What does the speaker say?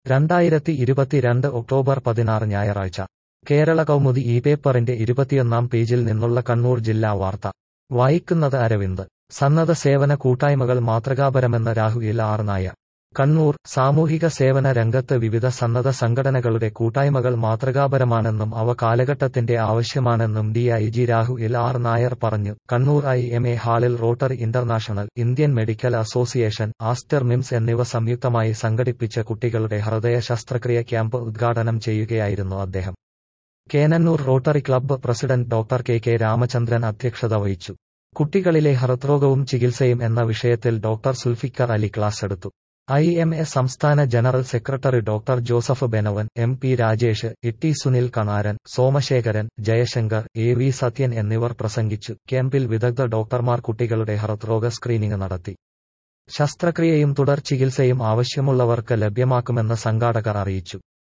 രണ്ടായിരത്തി ഇരുപത്തിരണ്ട് ഒക്ടോബർ പതിനാറ് ഞായറാഴ്ച കേരള കൗമുദി ഈ പേപ്പറിന്റെ ഇരുപത്തിയൊന്നാം പേജിൽ നിന്നുള്ള കണ്ണൂർ ജില്ലാ വാർത്ത വായിക്കുന്നത് അരവിന്ദ് സന്നദ്ധ സേവന കൂട്ടായ്മകൾ മാതൃകാപരമെന്ന രാഹുൽ ആർ നായർ കണ്ണൂർ സാമൂഹിക സേവന രംഗത്ത് വിവിധ സന്നദ്ധ സംഘടനകളുടെ കൂട്ടായ്മകൾ മാതൃകാപരമാണെന്നും അവ കാലഘട്ടത്തിന്റെ ആവശ്യമാണെന്നും D I G Rahul R Nair പറഞ്ഞു കണ്ണൂർ ഐ എം എ ഹാളിൽ rotary international Indian medical association Aster MIMS എന്നിവ സംയുക്തമായി സംഘടിപ്പിച്ച കുട്ടികളുടെ ഹൃദയ ശസ്ത്രക്രിയ ക്യാമ്പ് ഉദ്ഘാടനം ചെയ്യുകയായിരുന്നു അദ്ദേഹം Cannanore rotary club president doctor K K Ramachandran അധ്യക്ഷത വഹിച്ചു കുട്ടികളിലെ ഹൃദ്രോഗവും ചികിത്സയും എന്ന വിഷയത്തിൽ ഡോക്ടർ സുൽഫിക്കർ അലി ക്ലാസ് എടുത്തു ഐ എം എ സംസ്ഥാന general secretary doctor Joseph Benavan M P Rajesh Itty Sunil Kanaran Somasekharan Jayashankar A V Sathyan എന്നിവർ പ്രസംഗിച്ചു ക്യാമ്പിൽ വിദഗ്ധ ഡോക്ടർമാർ കുട്ടികളുടെ ഹൃദ്രോഗ സ്ക്രീനിംഗ് നടത്തി ശസ്ത്രക്രിയയും തുടർ ചികിത്സയും ആവശ്യമുള്ളവർക്ക് ലഭ്യമാക്കുമെന്ന് സംഘാടകർ അറിയിച്ചു